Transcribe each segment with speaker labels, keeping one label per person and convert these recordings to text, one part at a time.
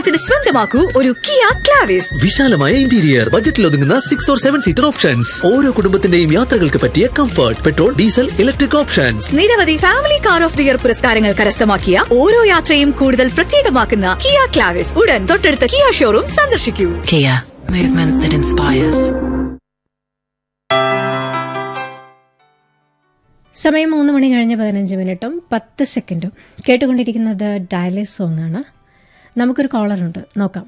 Speaker 1: ഓണത്തിന് സ്വന്തമാക്കൂ ഒരു കിയ ക്ലാവിസ്
Speaker 2: വിശാലമായ ഇന്റീരിയർ ബജറ്റിൽ ഒതുങ്ങുന്ന six or seven seater options ഓരോ കുടുംബത്തിന്റെയും യാത്രകൾക്ക് പറ്റിയ comfort petrol diesel electric options
Speaker 1: നിരവധി family car of the year പുരസ്കാരങ്ങൾ കരസ്ഥമാക്കിയ ഓരോ യാത്രയും കൂടുതൽ പ്രത്യേകമാക്കുന്ന കിയ ക്ലാവിസ് ഉടൻ തൊട്ടടുത്ത കിയ ഷോറൂം സന്ദർശിക്കൂ
Speaker 3: Kia, movement that inspires.
Speaker 4: സമയം മൂന്ന് മണി കഴിഞ്ഞ് പതിനഞ്ച് മിനിറ്റും പത്ത് സെക്കൻഡും കേട്ടുകൊണ്ടിരിക്കുന്നത് ഡയലി സോങ് ആണ് നമുക്കൊരു കോളറുണ്ട് നോക്കാം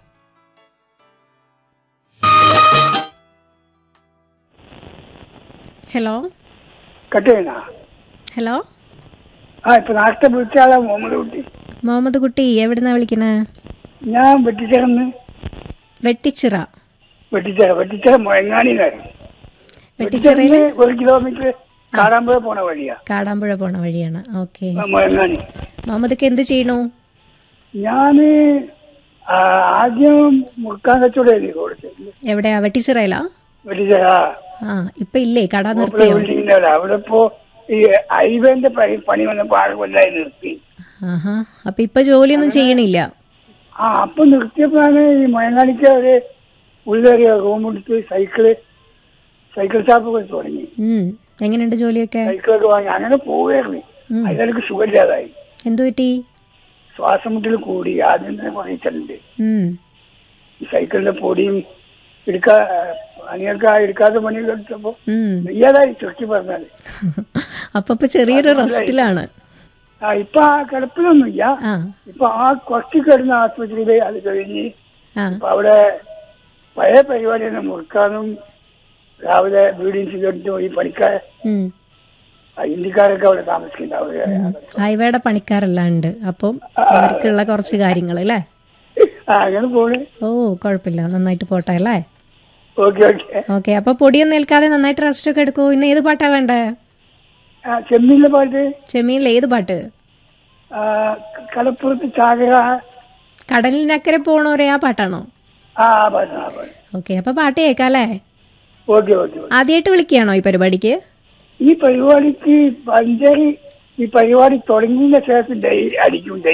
Speaker 4: ഹലോ
Speaker 5: കട്ട് ചെയ്യണ
Speaker 4: ഹലോ
Speaker 5: ആ ഇപ്പൊ നേരത്തെ വിളിച്ച ആളാ മുഹമ്മദ് കുട്ടി
Speaker 4: മുഹമ്മദ് കുട്ടി എവിടുന്നാ വിളിക്കുന്നത്
Speaker 5: ഞാൻ വെട്ടിച്ചേർന്ന്
Speaker 4: വെട്ടിച്ചിറ
Speaker 5: വെട്ടിച്ചേര വെട്ടിച്ചേര മുഴങ്ങാനിന്നായിരുന്നു
Speaker 4: വെട്ടിച്ചിറയിൽ
Speaker 5: ഒരു കിലോമീറ്റർ കാടാമ്പുഴ പോണ വഴിയാ
Speaker 4: കാടാമ്പുഴ പോണ വഴിയാണ് ഓക്കെ
Speaker 5: ആ, മുഴങ്ങാനി
Speaker 4: മുഹമ്മദ്ക്ക് എന്ത് ചെയ്യണു
Speaker 5: ഞാന് ആ, ആദ്യം മുറുക്കാൻ കച്ചവടം കൊടുത്തത്
Speaker 4: എവിടെയാ വെട്ടിച്ചിറയിലാ
Speaker 5: വെട്ടിച്ചേര
Speaker 4: ആ ഇപ്പൊ ഇല്ലേ കട
Speaker 5: മൂപ്പര
Speaker 4: നിർത്തിയോ
Speaker 5: ബിൽഡിങ്ങിന്റെ അവിടെ അവിടെ ഇപ്പോ ഈ ഹൈവേന്റെ പണി പണി വന്നപ്പോ ആൾ കൊല്ലായി നിർത്തി
Speaker 4: ആഹാ അപ്പൊ ഇപ്പൊ ജോലിയൊന്നും ചെയ്യണില്ല
Speaker 5: ആ അപ്പൊ നിർത്തിയപ്പോഴാണ് ഈ മുഴങ്ങാനിക്ക് ഒരു ഉള്ളേറിയ റൂം എടുത്ത് സൈക്കിള് സൈക്കിൾ ഷാപ്പ് ഒക്കെ തുടങ്ങി
Speaker 4: ഉം എങ്ങനെയുണ്ട് ജോലിയൊക്കെ
Speaker 5: സൈക്കിളൊക്കെ വാങ്ങി അങ്ങനെ പോവുകയായിരുന്നു
Speaker 4: ഉം.
Speaker 5: അതിലേക്ക് സുഖമില്ലാതായി
Speaker 4: എന്തു പറ്റി
Speaker 5: ശ്വാസം മുട്ടൽ കൂടി ആദ്യം തന്നെ കുറയിച്ചിട്ടുണ്ട്
Speaker 4: ഉം
Speaker 5: ഈ സൈക്കിളിന്റെ പൊടിയും എടുക്കാ പണിയൊക്കെ എടുക്കാത്ത പണിയൊക്കെ എടുത്തപ്പോ
Speaker 4: ഉം
Speaker 5: വയ്യാതായി ചുരുക്കി പറഞ്ഞാല്
Speaker 4: അപ്പൊ ഇപ്പൊ ചെറിയൊരു റെസ്റ്റിലാണ്
Speaker 5: ആ ഇപ്പൊ ആ കിടപ്പിലൊന്നുമില്ല
Speaker 4: ആ
Speaker 5: ഇപ്പൊ ആ കുറച്ച് കിടന്ന ആശുപത്രിയില് അത് കഴിഞ്ഞ്
Speaker 4: ആ
Speaker 5: ഇപ്പൊ അവിടെ പഴയ പരിപാടി തന്നെ മുറുക്കാനും രാവിലെ വീടിയും സിഗരറ്റും ഈ പണിക്കാർ
Speaker 4: ഉം
Speaker 5: ഹിന്ദിക്കാരൊക്കെ അവിടെ താമസിക്കുന്നുണ്ട്
Speaker 4: ഹൈവേയുടെ പണിക്കാരെല്ലാം ഉണ്ട് അപ്പം അവർക്കുള്ള കുറച്ച് കാര്യങ്ങൾ അല്ലേ
Speaker 5: ആ അങ്ങനെ പോണ്
Speaker 4: ഓ കുഴപ്പമില്ല നന്നായിട്ട് പോട്ടെ അല്ലേ
Speaker 5: ഓക്കെ ഓക്കെ
Speaker 4: ഓക്കെ അപ്പൊ പൊടിയൊന്നും ഏൽക്കാതെ നന്നായിട്ട് റെസ്റ്റ് ഒക്കെ എടുക്കൂ ഇന്ന് ഏത് പാട്ടാ വേണ്ടേ
Speaker 5: ആ ചെമ്മീനിലെ പാട്ട്
Speaker 4: ചെമ്മീനിൽ ഏത് പാട്ട്
Speaker 5: ആ, കടപ്പുറത്ത് ചാകര
Speaker 4: കടലിനക്കരെ പോണോരെ ആ പാട്ടാണോ
Speaker 5: ആ ആ പാട്ട് ആ പാട്ട്
Speaker 4: ഓക്കെ അപ്പൊ പാട്ട് കേൾക്കാം അല്ലേ
Speaker 5: ഓക്കെ ഓക്കെ ഓക്കെ.
Speaker 4: ആദ്യമായിട്ട് വിളിക്കുകയാണോ ഈ പരിപാടിക്ക്
Speaker 5: ഈ പരിപാടിക്ക് പഞ്ചറി ഈ പരിപാടി തുടങ്ങിയതിന് ശേഷം ഡെയിലി അടിക്കും